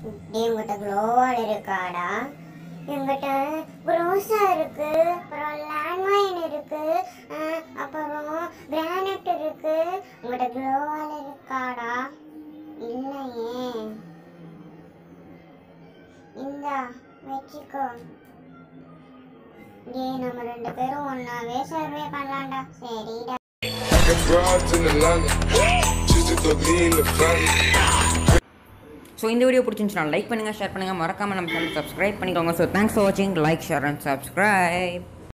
எங்கிட்ட க்ளோவால் இருக்காடா எங்கிட்ட ரோசா இருக்கு அப்புறம் லேண்ட்மைன் இருக்கு அஹ், அப்புறம் கிரானைட் இருக்கு உங்கள்கிட்ட க்ளோவால் இருக்காடா இல்லையே இந்தா வச்சுக்கோ டேய் நம்ம ரெண்டு பேரும் ஒன்னாவே சர்வே பண்ணலாம்டா சரிடா I got broads in Atlanta. Just to throw me in the family. So இந்த வீடியோ பிடிச்சிருந்துச்சுன்னா லைக் பண்ணுங்கள் ஷேர் பண்ணுங்கள் மறக்காமல் நம்ம சேனல் சப்ஸ்கிரைப் பண்ணிக்கோங்க ஸோ தேங்க்ஸ் ஃபார் வாட்சிங் லைக் ஷேர் அண்ட் சப்ஸ்கிரைப்